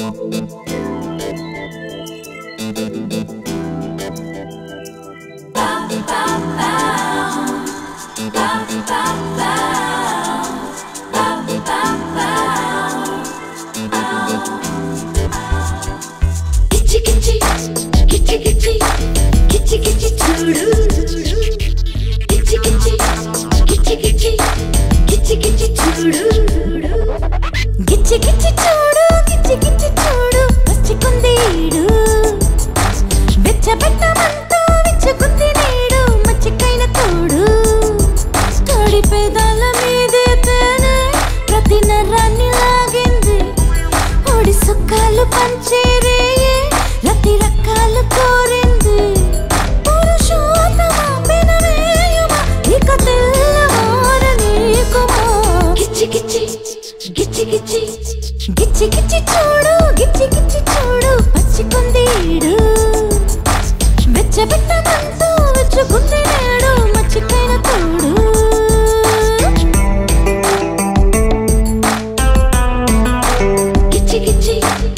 కిచ్చి కిచ్చి కిచ్చి కిచ్చి కిచ్చి కిచ్చి చూడు కిచ్చి కిచ్చి కిచ్చి కిచ్చి కిచ్చి కిచ్చి చూడు గిచ్చి గిచ్చి చూడు గిచ్చి గిచ్చి చూడు పచ్చికుందీడు వెచ్చబెట్టమంటూ విచ్చుకుంది నేడు మచ్చికైన తోడు తోడి పేదాల మీదే తేనె ప్రతి నరాన్ని లాగింది ఓడి సుఖాలు పంచేరే రతి రకాలు కోరింది పురుషోత్తమా పెనవేయుమా ఇక తెల్లవార నీకుమా గిచ్చి గిచ్చి గిచ్చి గిచ్చి గిచ్చి గిచ్చి చూడు గిచ్చి గిచ్చి చూడు పచ్చికుందీడు వెచ్చబెట్టమంటూ వెచ్చుకుంది నేడు మచ్చికైన తోడు గిచ్చి గిచ్చి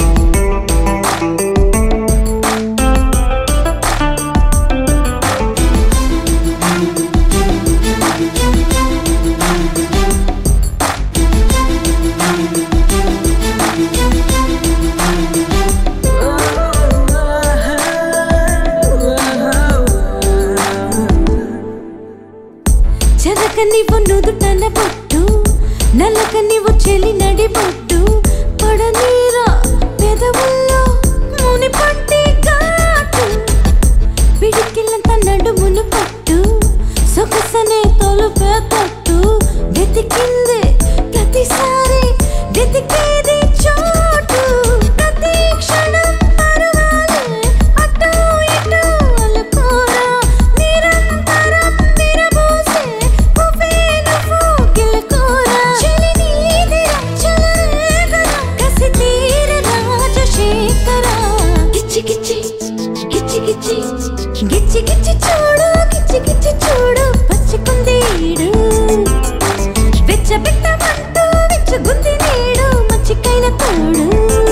చెరక నీవు నుదుటన బొట్టు నల్లక నీవు చెలి నడి బొట్టు పడనీరా పెదవుల్లో ముని పట్టి కాటు పిడికిలంత నడుమును పట్టు సొగసనే తొలుపే తట్టు వెతికింది ప్రతిసారి వెతికేది చోటు ప్రతి క్షణం పరువాలే అటు ఇటు అలుకోరా నిరంతరం విరబోసే పువ్వే నువ్వు గెలుకోరా చెలి నీదిరా చెలరేగరా కసి తీర రాజశేఖరా గిచ్చి గిచ్చి గిచ్చి గిచ్చి గిచ్చి గిచ్చి చూడు గిచ్చి గిచ్చి చూడు పచ్చికుందీడు వెచ్చబెట్టమంటూ వెచ్చగుంది నీడు మచ్చికైన తోడు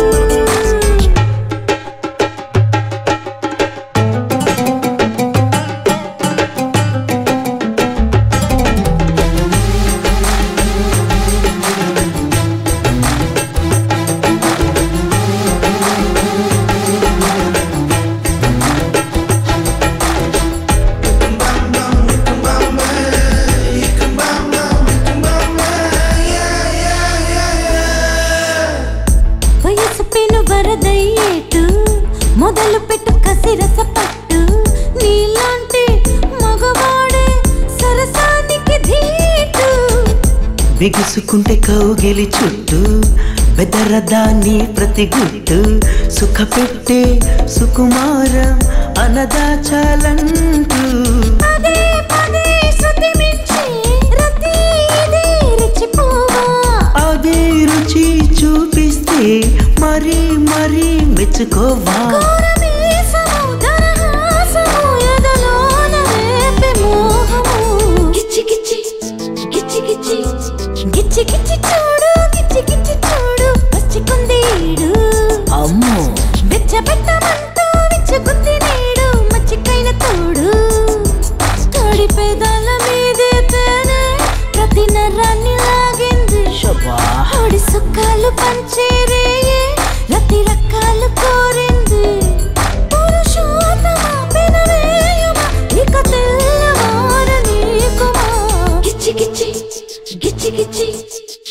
వయసు పెను వరదయ్యేటు మొదలు పెట్టు కసిరస పట్టు నీలాంటి మగవాడే సరసానికి ధీటు బిగుసుకుంటే కౌగిలి చుట్టూ బెదరదాన్ని ప్రతి గుట్టు సుఖ పెట్టే సుకుమారం అనదాచాలంటూ పదే పదే శృతి మించి రతి ఇదే రెచ్చిపోవా అదే రుచి చూపిస్తే మరీ మరీ మెచ్చుకోవా కోరమీసము దరహాసము ఎదలోన రేపే మోహము గిచ్చి గిచ్చి గిచ్చి గిచ్చి గిచ్చి గిచ్చి చూడు గిచ్చి గిచ్చి చూడు పచ్చికుందీడు అమ్మో వెచ్చబెట్టమంటూ విచ్చుకుంది నేడు మచ్చికైన తోడు తోడి పేదాల మీదే తేనె ప్రతి నరాన్ని లాగింది శబా ఓడి సుఖాలు పంచేరే రతి రకాలు కోరింది పురుషోత్తమా పెనవేయుమా ఇక తెల్లవార నీకుమా గిచ్చి గిచ్చి గిచ్చి గిచ్చి